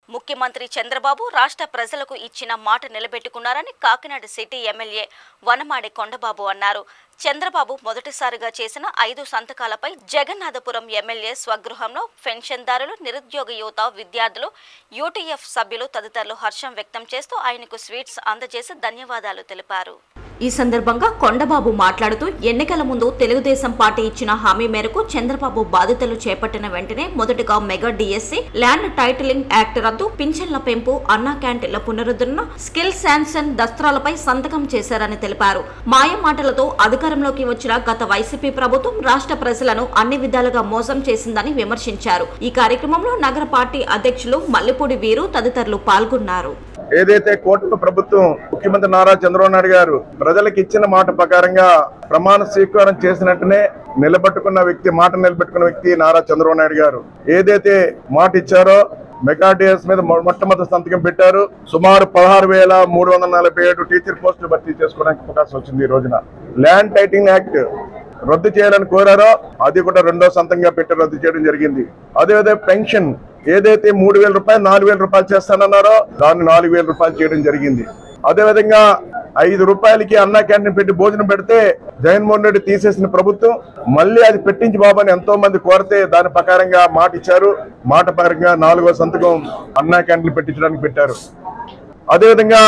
ముఖ్యమంత్రి చంద్రబాబు రాష్ట్ర ప్రజలకు ఇచ్చిన మాట నిలబెట్టుకున్నారని కాకినాడ సిటీ ఎమ్మెల్యే వనమాడి కొండబాబు అన్నారు చంద్రబాబు మొదటిసారిగా చేసిన ఐదు సంతకాలపై జగన్నాథపురం ఎమ్మెల్యే స్వగృహంలో పెన్షన్దారులు నిరుద్యోగ యువత విద్యార్థులు యూటీఎఫ్ సభ్యులు తదితరులు హర్షం వ్యక్తం చేస్తూ ఆయనకు స్వీట్స్ అందజేసి ధన్యవాదాలు తెలిపారు ఈ సందర్భంగా కొండబాబు మాట్లాడుతూ ఎన్నికల ముందు తెలుగుదేశం పార్టీ ఇచ్చిన హామీ మేరకు చంద్రబాబు బాధ్యతలు చేపట్టిన వెంటనే మొదటగా mega DSC land titling act రద్దు పింఛన్ల పెంపు అన్నా క్యాంటీన్ల పునరుద్ధరణ స్కిల్ శాంక్షన్ దస్త్రాలపై సంతకం చేశారని తెలిపారు మాయ మాటలతో అధికారంలోకి వచ్చిన గత వైసీపీ ప్రభుత్వం రాష్ట్ర ప్రజలను అన్ని విధాలుగా మోసం చేసిందని విమర్శించారు ఈ కార్యక్రమంలో నగర పార్టీ అధ్యక్షులు మల్లిపూడి వీరు తదితరులు పాల్గొన్నారు ఏదైతే కూటమి ప్రభుత్వం ముఖ్యమంత్రి నారా చంద్రబాబు నాయుడు గారు ప్రజలకు ఇచ్చిన మాట ప్రకారంగా ప్రమాణ స్వీకారం చేసినట్టునే నిలబెట్టుకున్న వ్యక్తి మాట నిలబెట్టుకున్న వ్యక్తి నారా చంద్రబాబు నాయుడు గారు ఏదైతే మాట ఇచ్చారో మెగాడిఎస్ మీద మొ- మొట్టమొదటి సంతకం పెట్టారు సుమారు పదహారు వేల మూడు వందల నలభై ఏడు టీచర్ పోస్టులు భర్తీ చేసుకోవడానికి అవకాశం వచ్చింది ఈ రోజున ల్యాండ్ టైటింగ్ యాక్ట్ రద్దు చేయాలని కోరారో అది కూడా రెండో సంతంగా పెట్టి రద్దు చేయడం జరిగింది అదేవిధంగా పెన్షన్ ఏదైతే మూడు వేల రూపాయలు నాలుగు వేల రూపాయలు చేస్తానన్నారో దాన్ని నాలుగు వేల రూపాయలు చేయడం జరిగింది అదేవిధంగా ఐదు రూపాయలకి అన్నా క్యాంటీన్ పెట్టి భోజనం పెడితే జగన్మోహన్ రెడ్డి తీసేసిన ప్రభుత్వం మళ్ళీ అది పెట్టించి బాబు అని ఎంతో మంది కోరితే దాని ప్రకారంగా మాట ఇచ్చారు మాట ప్రకారంగా నాలుగో సంతకం అన్నా క్యాంటీన్ పెట్టించడానికి పెట్టారు అదేవిధంగా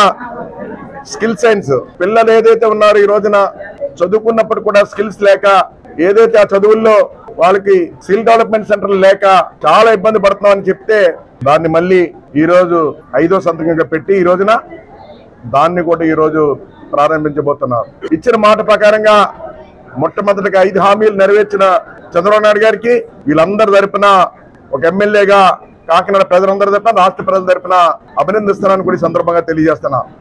స్కిల్ సైన్స్ పిల్లలు ఏదైతే ఉన్నారో ఈ రోజున చదువుకున్నప్పుడు కూడా స్కిల్స్ లేక ఏదైతే ఆ చదువుల్లో వాళ్ళకి స్కిల్ డెవలప్మెంట్ సెంటర్ లేక చాలా ఇబ్బంది పడుతున్నామని చెప్తే దాన్ని మళ్ళీ ఈ రోజు ఐదో సంతకంగా పెట్టి ఈ రోజున దాన్ని కూడా ఈ రోజు ప్రారంభించబోతున్నారు ఇచ్చిన మాట ప్రకారంగా మొట్టమొదటిగా ఐదు హామీలు నెరవేర్చిన చంద్రబాబు నాయుడు గారికి వీళ్ళందరి తరపున ఒక ఎమ్మెల్యేగా కాకినాడ ప్రజలందరి తరపున రాష్ట్ర ప్రజల తరపున అభినందిస్తున్నానని కూడా ఈ సందర్భంగా తెలియజేస్తున్నా